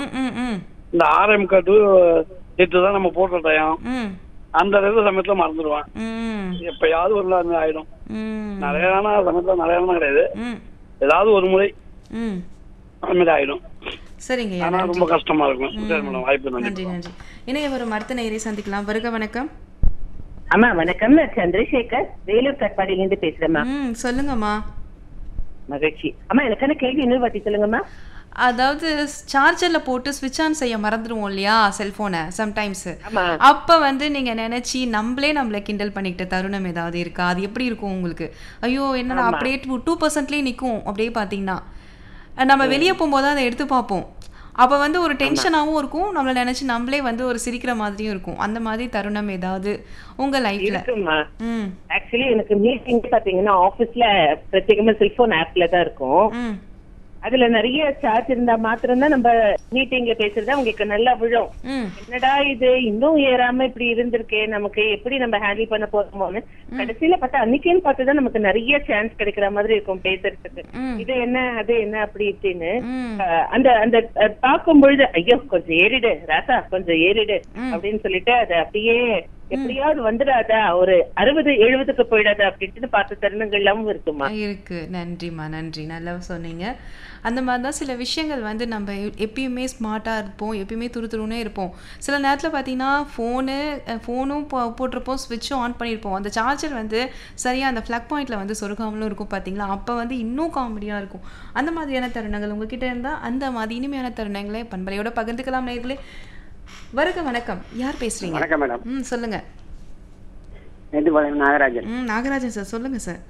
Time ம் ம் ம் இந்த ஆர்எம் டு எட்டு தான் நம்ம போடுற டயம் ம் அந்த ரெண்டு சமயத்துல மறந்துடுவேன் ம் எப்பயாவது ஒரு நாள் ஆயிடும் ம் நிறைய நாள் சமயத்துல நிறைய நாள் கிடையாது ம் ஏதாவது ஒரு முறை ம் அந்த மாதிரி ஆயிடும் சரிங்க ஐயா ஆனா நன்றி ரொம்ப கஷ்டமா இருக்கும் சரி மேடம் வாய்ப்பு நன்றி நன்றி நன்றி இணைய வரும் அடுத்த நேயரை சந்திக்கலாம் வருக வணக்கம் அம்மா வணக்கம் நான் சந்திரசேகர் வேலூர் கட்பாடியில இருந்து பேசுறேம்மா ம் சொல்லுங்கம்மா மகிழ்ச்சி அம்மா எனக்கான கேள்வி இன்னொரு வாட்டி சொல்லுங்கம்மா அதாவது சார்ஜரில் போட்டு ஸ்விட்ச் ஆன் செய்ய மறந்துடுவோம் இல்லையா செல்ஃபோனை சம்டைம்ஸ் ஆமா அப்போ வந்து நீங்கள் நினச்சி நம்மளே நம்மளை கிண்டல் பண்ணிக்கிட்ட தருணம் ஏதாவது இருக்கா அது எப்படி இருக்கும் உங்களுக்கு ஐயோ என்னடா அப்படியே டூ டூ பர்சன்ட்லேயே நிற்கும் அப்படியே பார்த்தீங்கன்னா நம்ம வெளியே போகும்போது அதை எடுத்து பார்ப்போம் அப்போ வந்து ஒரு டென்ஷனாகவும் இருக்கும் நம்மளை நினச்சி நம்மளே வந்து ஒரு சிரிக்கிற மாதிரியும் இருக்கும் அந்த மாதிரி தருணம் ஏதாவது உங்கள் லைஃப்பில் இருக்கும்மா ம் ஆக்சுவலி எனக்கு மீட்டிங் பாத்தீங்கன்னா ஆபீஸ்ல பிரத்யேகமா செல்போன் ஆப்ல தான் இருக்கும் ம் அதுல நிறைய சார்ஜ் இருந்தா மாத்திரம் தான் நம்ம மீட்டிங்ல பேசுறது உங்களுக்கு நல்லா விழும் ம் என்னடா இது இன்னும் ஏறாம இப்படி இருந்திருக்கே நமக்கு எப்படி நம்ம ஹேண்டில் பண்ண போறோமோன்னு கடைசியில பார்த்தா அன்னைக்குன்னு பார்த்துதான் நமக்கு நிறைய சான்ஸ் கிடைக்கிற மாதிரி இருக்கும் பேசுறதுக்கு ம். இது என்ன அது என்ன அப்படி இப்படின்னு ம் அஹ் அந்த அந்த அஹ் பார்க்கும் பொழுது ஐயோ கொஞ்சம் ஏறிடு ராசா கொஞ்சம் ஏறிடு ம். அப்படின்னு சொல்லிட்டு அது அப்படியே எப்படியாவது வந்துடாதா ஒரு அறுபது எழுபதுக்கு போயிடாதா அப்படின்ட்டு பார்த்த தருணங்கள்லாம் இருக்குமா இருக்கு நன்றிம்மா நன்றி நல்லா சொன்னீங்க அந்த மாதிரி தான் சில விஷயங்கள் வந்து நம்ம எ- எப்பயுமே ஸ்மார்ட்டாக இருப்போம் எப்பயுமே துருதுருன்னே இருப்போம் சில நேரத்தில் பார்த்தீங்கன்னா ஃபோனு ஃபோனும் போ போட்டிருப்போம் ஸ்விட்சும் ஆன் பண்ணியிருப்போம் அந்த சார்ஜர் வந்து சரியாக அந்த ஃப்ளக் பாயிண்டில் வந்து சொருகாமலும் இருக்கும் பார்த்தீங்களா அப்போ வந்து இன்னும் காமெடியாக இருக்கும் அந்த மாதிரியான தருணங்கள் உங்ககிட்ட இருந்தால் அந்த மாதிரி இனிமையான தருணங்களை பண்பலையோட பகிர்ந்துக்கலாம் நேர்களே வருக வணக்கம் யார் பேசுறீங்க வணக்கம் மேடம் ம் சொல்லுங்க மேட்டுப்பாளையம் நாகராஜன் ம் நாகராஜன் சார் சொல்லுங்க சார்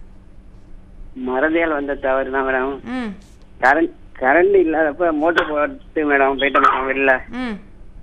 மறதியால் வந்த தவறு தான் மேடம் ம் கரண்ட் கரண்ட் இல்லாதப்ப மோட்டர் போட்டு மேடம் போயிட்டேன் மேடம் வெளில ம்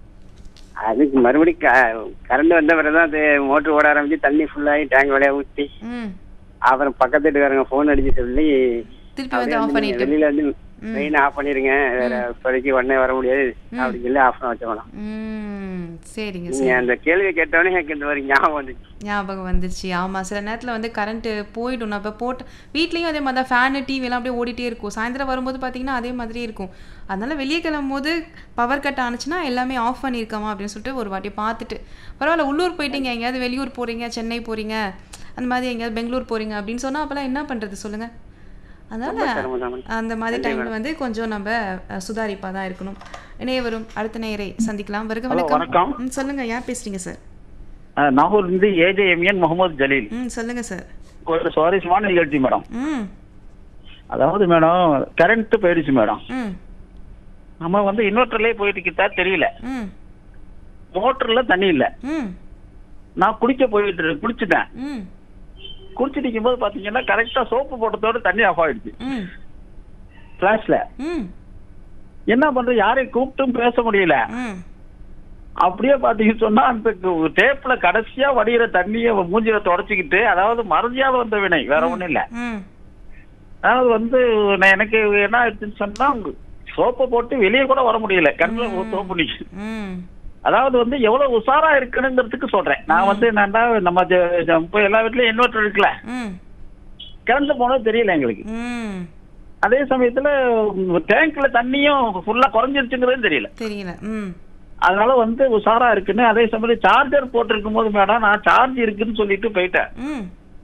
அதுக்கு மறுபடியும் கரண்ட் வந்த பிறகு தான் அது மோட்டர் ஓட ஆரம்பிச்சு தண்ணி ஃபுல்லாகி டேங்க் வழியா ஊற்றி ம் அப்புறம் பக்கத்து வீட்டுக்காரங்க ஃபோன் அடிச்சு சொல்லி திருப்பி அப்படியே வந்து ஆஃப் வந்து நீங்க பண்ணிட்டு வெளியில வந்து மெயின் ஆஃப் பண்ணிருங்க வேற இப்போதைக்கு உடனே வர முடியாது அப்படின்னு சொல்லி ஆஃப் பண்ண வச்சேன் மேடம் ம் சரிங்க நீங்க சரி அந்த கேள்வி கேட்டவொடனே எனக்கு இந்த ஒரு ஞாபகம் வந்துச்சு ஞாபகம் வந்துருச்சு ஆமாம் சில நேரத்தில் வந்து கரண்ட்டு போயிடும் நான் இப்போ போட்டு வீட்லேயும் அதே மாதிரி தான் ஃபேனு டிவிலாம் அப்படியே ஓடிட்டே இருக்கும் சாயந்தரம் வரும்போது பார்த்தீங்கன்னா அதே மாதிரியே இருக்கும் அதனால வெளியே கிளம்பும் போது பவர் கட் ஆனுச்சுன்னா எல்லாமே ஆஃப் பண்ணியிருக்கோமா அப்படின்னு சொல்லிட்டு ஒரு வாட்டி பார்த்துட்டு பரவாயில்ல உள்ளூர் போயிட்டீங்க எங்கேயாவது வெளியூர் போகிறீங்க சென்னை போகிறீங்க அந்த மாதிரி எங்கேயாவது பெங்களூர் போகிறீங்க அப்படின்னு சொன்னால் அப்போல்லாம் என்ன பண்ணுறது சொல்லுங்கள் அதனால் சிரமம் தான் மேடம். அந்த மாதிரி டைமில் வந்து கொஞ்சம் நம்ம சுதாரிப்பாக தான் இருக்கணும் இணைய வரும் அடுத்த நேயரை சந்திக்கலாம் வருக ஹலோ, வணக்கம். வணக்கம் ம் சொல்லுங்கள் யார் பேசுகிறீங்க சார் நாகூர் இருந்து ஏஜேஎம்என் முகமது ஜலீல் ம் சொல்லுங்க சார் ஒரு சுவாரஸ்யமான நிகழ்ச்சி மேடம் ம் அதாவது மேடம் கரண்ட் போயிடுச்சு மேடம் ம் நம்ம வந்து இன்வெர்டர்லயே போயிட்டு கிட்டா தெரியல ம் மோட்டர்ல தண்ணி இல்ல ம் நான் குடிக்க போயிட்டு இரு- குடிச்சிட்டேன் ம் குடிச்சிட்டு இருக்கும்போது பாத்தீங்கன்னா கரெக்டா சோப்பு போட்டதோட தண்ணி ஆஃப் ஆயிடுச்சு ம் பிளாஷ்ல ம் என்ன பண்றது யாரையும் கூப்பிட்டும் பேச முடியல ம் அப்படியே பாத்தீங்கன்னு சொன்னா அந்த டேப்ல கடைசியா வடிகிற தண்ணிய மூஞ்சில தொடச்சிக்கிட்டு அதாவது மறதியால் வந்த வினை வேற ஒண்ணும் இல்ல ம் அதாவது வந்து நான் எனக்கு என்ன ஆயிடுச்சுன்னு சொன்னா சோப்பை போட்டு வெளியே கூட வர முடியல கண்ணுல சோப்பு நிக்கு ம் அதாவது வந்து எவ்வளவு உஷாரா இருக்கணுங்கிறதுக்கு சொல்றேன் நான் வந்து என்னன்னா நம்ம ஜ- ஜ- இப்ப எல்லா வீட்லயும் இன்வெர்டர் இருக்குல்ல ம் கரண்ட் போனது தெரியல எங்களுக்கு ம் அதே சமயத்துல டேங்க்ல தண்ணியும் ஃபுல்லா குறைஞ்சிருச்சுங்கிறது தெரியல தெரியல ம் அதனால வந்து உஷாரா இருக்குன்னு அதே சமயம் சார்ஜர் போட்டிருக்கும் போது மேடம் நான் சார்ஜ் இருக்குன்னு சொல்லிட்டு போயிட்டேன் ம்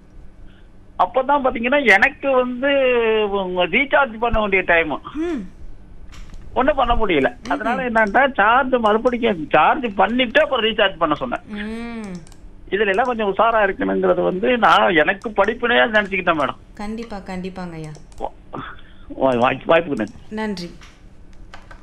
அப்பதான் பாத்தீங்கன்னா எனக்கு வந்து ரீசார்ஜ் பண்ண வேண்டிய டைம் ம் ஒண்ணும் பண்ண முடியல அதனால என்னன்னா சார்ஜ் மறுபடியும் சார்ஜ் பண்ணிட்டு அப்புறம் ரீசார்ஜ் பண்ண சொன்னேன் ம் இதுல எல்லாம் கொஞ்சம் உஷாரா இருக்கணுங்கிறது வந்து நான் எனக்கு படிப்பினையா நினைச்சுக்கிட்டேன் மேடம் கண்டிப்பா கண்டிப்பாங்க ஐயா வா- வாய்ப்பு வாய்ப்புக்கு நன்றி நன்றி